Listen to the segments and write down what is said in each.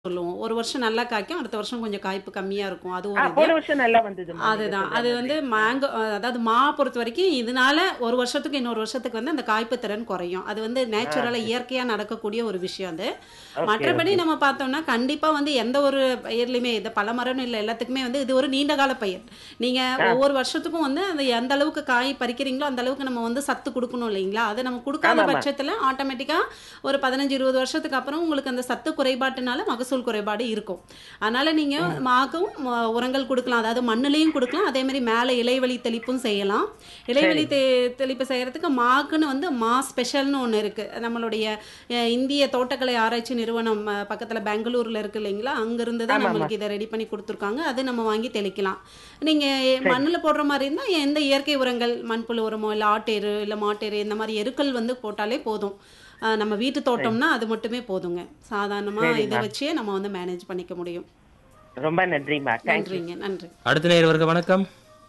சொல்லுவோம். ஒரு வருஷம் நல்லா காய்க்கும். அடுத்த வருஷம் கொஞ்சம் காய்ப்பு கம்மியா இருக்கும். அது ஆ ஒரு இது. போன வருஷம் நல்லா வந்ததும்மா நீங்க அதுதான். சொல்ற அது மாதிரி. வந்து மேங்கோ அ அதாவது மா பொறுத்தவரைக்கும் இதனால ஒரு வருஷத்துக்கு இன்னொரு வருஷத்துக்கு வந்து அந்த காய்ப்பு திறன் குறையும். அது வந்து ஆ நேச்சுரலா சரி. இயற்கையா நடக்கக்கூடிய ஒரு விஷயம் அது. ஓகே, மற்றபடி ஓகே. நம்ம பார்த்தோம்னா, கண்டிப்பா வந்து எந்த ஒரு பயிர்லயுமே இது பல மரம்னு இல்ல எல்லாத்துக்குமே வந்து இது ஒரு நீண்ட கால பயிர். நீங்க ஆ. ஒவ்வொரு வருஷத்துக்கும் வந்து அந்த எந்த அளவுக்கு காய் பறிக்கிறீங்களோ, அந்த அளவுக்கு நம்ம வந்து சத்து குடுக்கணும் இல்லைங்களா? அது நம்ம குடுக்காத ஆமாமா. பட்சத்துல ஆட்டோமேட்டிக்கா ஒரு 15, 20 வருஷத்துக்கு அப்புறம் உங்களுக்கு அந்த சத்து குறைபாட்டுனால மகசூல் குறைபாடு இருக்கும். அதனால நீங்க ம். மாக்கும் ம உரங்கள் குடுக்கலாம். அதாவது மண்ணுலயும் குடுக்கலாம். அதே மாரி மேல இலைவழி தெளிப்பும் செய்யலாம். இலைவழி சரி. தெ தெளிப்பு செய்யறதுக்கு மாக்குன்னு வந்து மா ஸ்பெஷல்னு ஒண்ணு இருக்கு. நம்மளுடைய அ இந்திய தோட்டக்கலை ஆராய்ச்சி நிறுவனம் அ பக்கத்துல பெங்களூர்ல இருக்கு இல்லைங்களா? அங்கிருந்து தான் ஆமாமா. நம்மளுக்கு இத ரெடி பண்ணி குடுத்துருக்காங்க. அது நம்ம வாங்கி தெளிக்கலாம். நீங்க சரி. மண்ணுல போடுற மாரி இருந்தா எந்த இயற்கை உரங்கள் மண்புழு உரமோ, இல்ல ஆட்டெரு, இல்ல மாட்டெரு இந்த மாரி எருக்கள் வந்து போட்டாலே போதும். அ நம்ம வீட்டு சரி. தோட்டம்னா அது மட்டுமே போதுங்க. சாதாரணமா இத சரிம்மா. வச்சே நம்ம வந்து மேனேஜ் பண்ணிக்க முடியும். ரொம்ப நன்றிம்மா. Thank you. நன்றிங்க. நன்றி. அடுத்த நேயர் வணக்கம்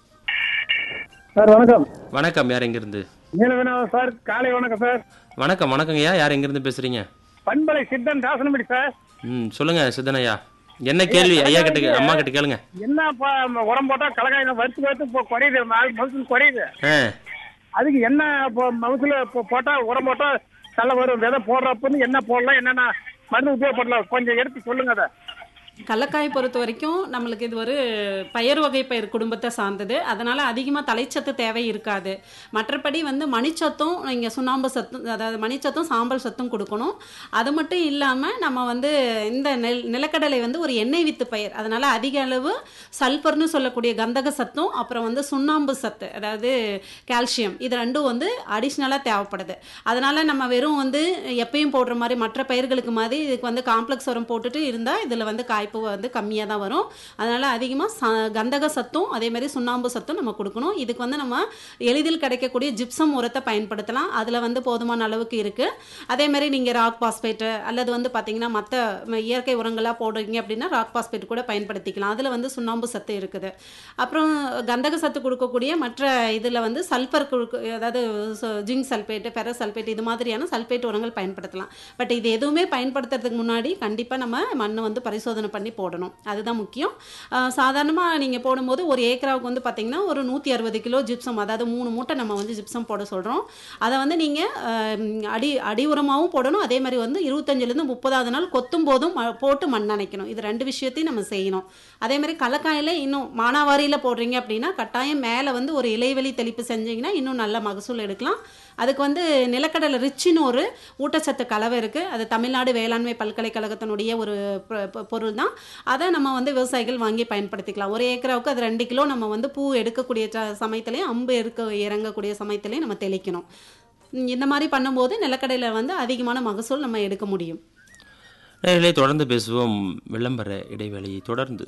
சார் வணக்கம் வணக்கம் யார் எங்கிருந்து நீலவினோதம் சார் காலை வணக்கம் சார் வணக்கம் வணக்கங்கய்யா யார் எங்கிருந்து பேசுறீங்க பண்பலை சித்தன் தாசனபடி சார் ம் சொல்லுங்க சித்தனையா என்ன ஐயா கேள்வி ஐயா கிட்ட கலகாய்க்கு அம்மா கிட்ட கேளுங்க என்ன ப- உரம் போட்டா கலகாய் வருத்து வருத்து இப்போ குறையுது நாலு மகசூல் குறையுது ஆ அதுக்கு என்ன இப்போ மகசூல் இப்போ போட்டா உரம் போட்டா நல்லா வரும் விதை போடுறப்பன்னு என்ன போடலாம் என்னென்ன மருந்து உபயோகப்படலாம் கொஞ்சம் எடுத்து சொல்லுங்க அதை கடலக்காய் பொறுத்த வரைக்கும் நம்மளுக்கு இது ஒரு பயறு வகை பயிர் குடும்பத்தை சார்ந்தது அதனால அதிகமாக தலைச்சத்து தேவை இருக்காது மற்றபடி வந்து மணிச்சத்தும் நீங்க சுண்ணாம்பு சத்தும் அதாவது மணிச்சத்தும் சாம்பல் சத்தும் கொடுக்கணும் அது மட்டும் இல்லாமல் நம்ம வந்து இந்த நெல் நிலக்கடலை வந்து ஒரு எண்ணெய் வித்து பயிர் அதனால அதிக அளவு சல்பர்னு சொல்லக்கூடிய கந்தக சத்தும் அப்புறம் வந்து சுண்ணாம்பு சத்து அதாவது கால்சியம் இது ரெண்டும் வந்து அடிஷ்னலாக தேவைப்படுது அதனால நம்ம வெறும் வந்து எப்பயும் போடுற மாதிரி மற்ற பயிர்களுக்கு மாதிரி இதுக்கு வந்து காம்ப்ளெக்ஸ் உரம் போட்டுட்டு இருந்தால் இதில் வந்து காய்ப்பு வந்து கம்மியாக தான் வரும் அதனால அதிகமாக ச கந்தக சத்தும் அதே மாதிரி சுண்ணாம்பு சத்தும் நம்ம கொடுக்கணும் இதுக்கு வந்து நம்ம எளிதில் கிடைக்கக்கூடிய ஜிப்சம் உரத்தை பயன்படுத்தலாம் அதில் வந்து போதுமான அளவுக்கு இருக்குது அதே மாதிரி நீங்கள் ராக் பாஸ்பேட்டு அல்லது வந்து பார்த்தீங்கன்னா மற்ற இயற்கை உரங்களாக போடுறீங்க அப்படின்னா ராக் பாஸ்பேட் கூட பயன்படுத்திக்கலாம் அதில் வந்து சுண்ணாம்பு சத்து இருக்குது அப்புறம் கந்தக சத்து கொடுக்கக்கூடிய மற்ற இதில் வந்து சல்பர் கொடுக்க அதாவது ஜிங்க் சல்பேட்டு ஃபெரஸ் சல்பேட் இது மாதிரியான சல்பேட் உரங்கள் பயன்படுத்தலாம் பட் இது எதுவுமே பயன்படுத்துறதுக்கு முன்னாடி கண்டிப்பாக நம்ம மண்ணை வந்து பரிசோதனை பண்ணி போடணும் அதுதான் முக்கியம் சாதாரணமாக நீங்கள் போடும்போது ஒரு ஏக்கராவுக்கு வந்து பார்த்தீங்கன்னா ஒரு நூற்றி அறுபது கிலோ ஜிப்சம் அதாவது மூணு மூட்டை நம்ம வந்து ஜிப்சம் போட சொல்கிறோம் அதை வந்து நீங்கள் அடி அடி உரமாகவும் போடணும் அதே மாதிரி வந்து இருபத்தஞ்சிலேருந்து முப்பதாவது நாள் கொத்தும் போதும் ம- போட்டு மண் அணைக்கணும் இது ரெண்டு விஷயத்தையும் நம்ம செய்யணும் அதே மாதிரி கலக்காயில் இன்னும் மானாவாரியில் போடுறீங்க அப்படின்னா கட்டாயம் மேலே வந்து ஒரு இலைவெளி தெளிப்பு செஞ்சீங்கன்னா இன்னும் நல்ல மகசூல் எடுக்கலாம் அதுக்கு வந்து நிலக்கடலை ரிச்சின்னு ஒரு ஊட்டச்சத்து கலவை இருக்குது அது தமிழ்நாடு வேளாண்மை பல்கலைக்கழகத்தினுடைய ஒரு பொ- பொ- பொருள் தான் அதை நம்ம வந்து விவசாயிகள் வாங்கி பயன்படுத்திக்கலாம் ஒரு ஏக்கராவுக்கு அது ரெண்டு கிலோ நம்ம வந்து பூ எடுக்கக்கூடிய ச- சமயத்துலையும் அம்பு எடுக்க இறங்கக்கூடிய சமயத்துலையும் நம்ம தெளிக்கணும் ம், இந்த மாதிரி பண்ணும்போது நிலக்கடையில் வந்து அதிகமான மகசூல் நம்ம எடுக்க முடியும் நேயர்களே தொடர்ந்து பேசுவோம் விளம்பர இடைவேளையை தொடர்ந்து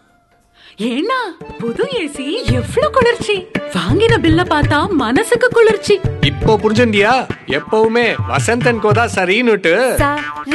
ஏன்னா புது ஏசி எவ்ளோ குளிர்ச்சி வாங்கின பில்ல பார்த்தா மனசுக்கு குளிர்ச்சி இப்போ புரிஞ்சுண்டியா எப்பவுமே வசந்தன் கோதா சரின்னுட்டு